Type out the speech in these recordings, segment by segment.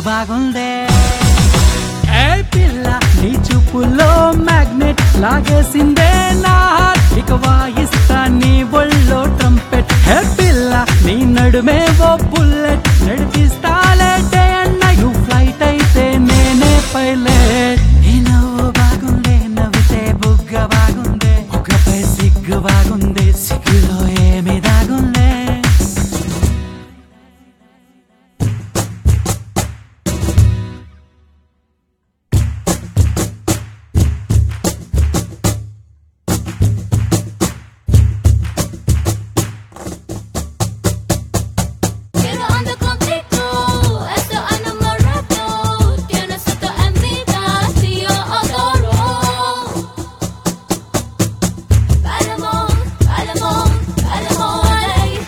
బాగుందే ఏ పిల్ల నీ చూపులో మ్యాగ్నెట్ లాగేసిందే నా heart. ఇక వాయిస్తా నీ ఒళ్ళో ట్రంపెట్ హే పిల్ల నీ నడుమే ఓ బుల్లెట్ నడిపిస్తాలే డే అన్న యూ ఫ్లైట్ అయితే నేనే పైలట్ నీ నవ్వు బాగుందే నవ్వితే బుగ్గ బాగుందే బుగ్గపై సిగ్గు బాగుంది సిగ్గులో ఏమి దాగుందే Quiero ando contigo, esto enamorado. Tienes esto en vida, si yo adoro. Palamón, palamón, palamón.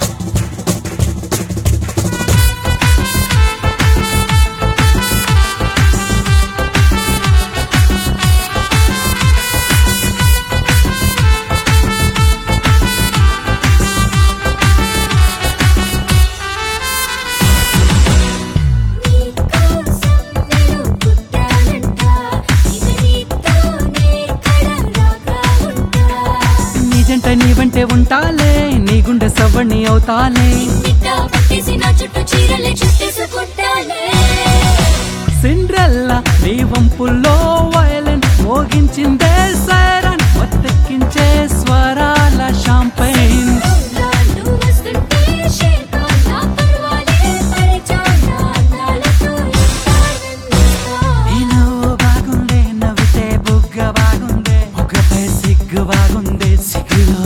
నీకోసం నేను పుట్టానంట ఇది నీతోనే కడలాగా ఉంటా నీ జంట నీ వెంటే ఉంటాలే నీ గుండె సవ్వణి అవుతాలే నిట్ట పట్టేసి నా చుట్టూ చీరలే చుట్టేసుకుంటాలే సిండ్రెల్లా నీ వంపుల్లో వయలెన్ మోగించిందే సైరన్ ఒత్తెక్కించే స్వరాల షాంపైన్ నువ్వు వస్తుంటే షేర్తో నా పర్వాలే పరిచానా నాలతో నీ నవ్వు బాగుందే నవ్వితే బుగ్గ బాగుందే బుగ్గపై సిగ్గు బాగుంది సిగ్గులో